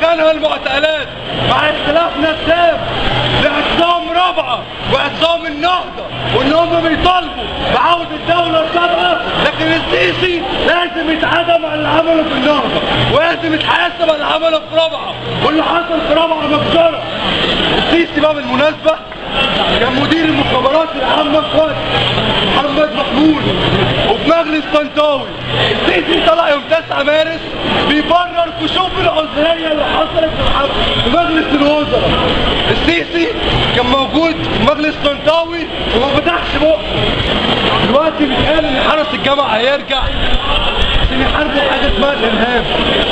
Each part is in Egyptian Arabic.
وتنهى المعتقلات مع اختلافنا التام لاعتصام رابعه واعتصام النهضه وان هم بيطالبوا بعوده الدوله السابقه لكن السيسي لازم يتعدم على اللي عمله في النهضه ولازم يتحاسب على اللي عمله في رابعه واللي حصل في رابعه مجزره السيسي بقى بالمناسبه كان مدير المخابرات العامه في وقت محمد محمود وفي مجلس طنطاوي السيسي طلع يوم 9 مارس بيبرر كشوف العذريه اللي حصلت في الحفل في مجلس الوزراء السيسي كان موجود في مجلس طنطاوي وما فتحش بقه دلوقتي بيتقال ان حرس الجامعه هيرجع عشان يحاربوا حاجه اسمها الارهاب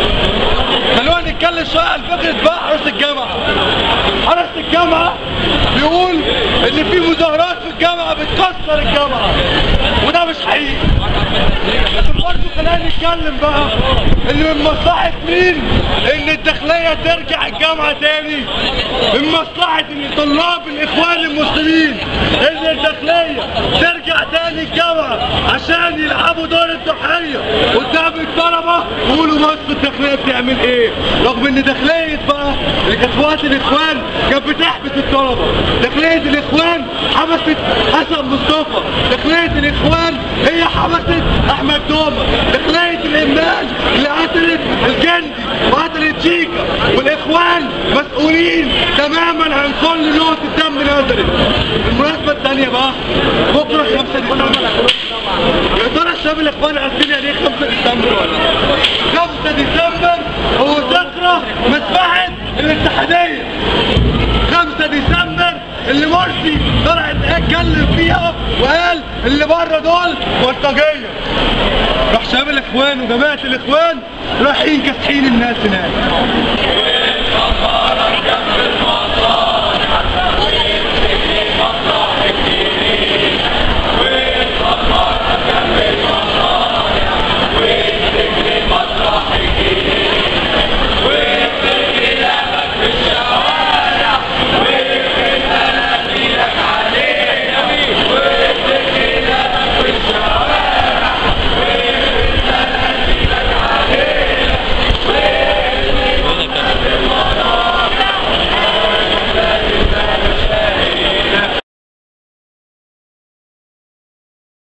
خلونا نتكلم شويه عن فكره بقى حرس الجامعه حرس الجامعه بيقول ان في مظاهرات في الجامعه بتكسر الجامعه وده مش حقيقي لكن برضه خلينا نتكلم بقى ان من مصلحه مين ان الداخليه ترجع الجامعه تاني من مصلحه ان طلاب الاخوان المسلمين ان الداخليه ترجع تاني الجامعه عشان يلعبوا دور الضحيه قدام الطلبه ويقولوا بص الداخليه بتعمل ايه رغم ان داخليه بقى اللي كانت في وقت الاخوان كانت بتحبس الطلبه داخليه الاخوان حبست حسن مصطفى داخليه الاخوان هي حبست احمد دومه داخليه الامال اللي قتلت الجندي وقتلت شيكا والاخوان مسؤولين تماما عن كل نقطه دم نزلت المناسبه الثانيه بقى بكره 5 ديسمبر يا ترى الشباب الاخوان عارفين يعني ايه 5 ديسمبر ولا لا؟ 5 ديسمبر هو ذكرى مذبحه الاتحاديه 5 ديسمبر اللي مرسي طلع اتكلم فيها وقال اللي بره دول بلطجيه راح شباب الاخوان وجماعه الاخوان رايحين كاسحين الناس هناك